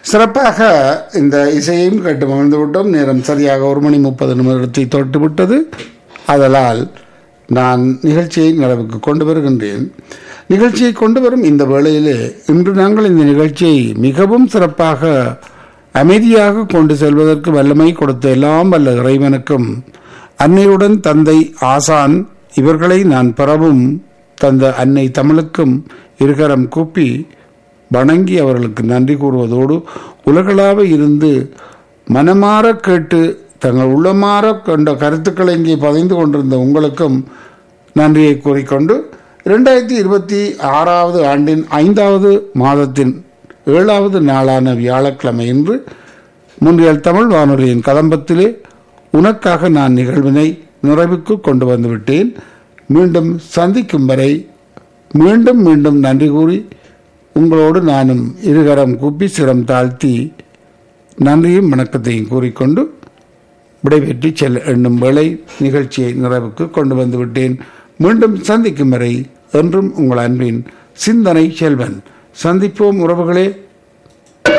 சிறப்பாக இந்த இசையையும் கேட்டு மகிழ்ந்து விட்டோம் நேரம் சரியாக ஒரு மணி முப்பது நிமிடத்தை தொட்டு விட்டது அதனால் நான் நிகழ்ச்சியை நிறைவுக்கு கொண்டு வருகின்றேன் நிகழ்ச்சியை கொண்டு வரும் இந்த வேளையிலே இன்று நாங்கள் இந்த நிகழ்ச்சியை மிகவும் சிறப்பாக அமைதியாக கொண்டு செல்வதற்கு வல்லமை கொடுத்த எல்லாம் வல்ல இறைவனுக்கும் அன்னையுடன் தந்தை ஆசான் இவர்களை நான் பெறவும் தந்த அன்னை தமிழுக்கும் இருகரம் கூப்பி வணங்கி அவர்களுக்கு நன்றி கூறுவதோடு உலகளாவ இருந்து மனமாற கேட்டு தங்கள் உள்ளமாற கொண்ட கருத்துக்களை இங்கே பதிந்து கொண்டிருந்த உங்களுக்கும் நன்றியை கூறிக்கொண்டு இரண்டாயிரத்தி இருபத்தி ஆறாவது ஆண்டின் ஐந்தாவது மாதத்தின் ஏழாவது நாளான வியாழக்கிழமை இன்று முன்றியல் தமிழ் வானொலியின் கதம்பத்திலே உனக்காக நான் நிகழ்வினை நிறைவுக்கு கொண்டு வந்து விட்டேன் மீண்டும் சந்திக்கும் வரை மீண்டும் மீண்டும் நன்றி கூறி உங்களோடு நானும் இருகரம் கூப்பி சிரம் தாழ்த்தி நன்றியும் வணக்கத்தையும் கூறிக்கொண்டு விடைபெற்று செல்ல எண்ணும் வேளை நிகழ்ச்சியை நிறைவுக்கு கொண்டு வந்து விட்டேன் மீண்டும் சந்திக்கும் வரை என்றும் உங்கள் அன்பின் சிந்தனை செல்வன் சந்திப்போம் உறவுகளே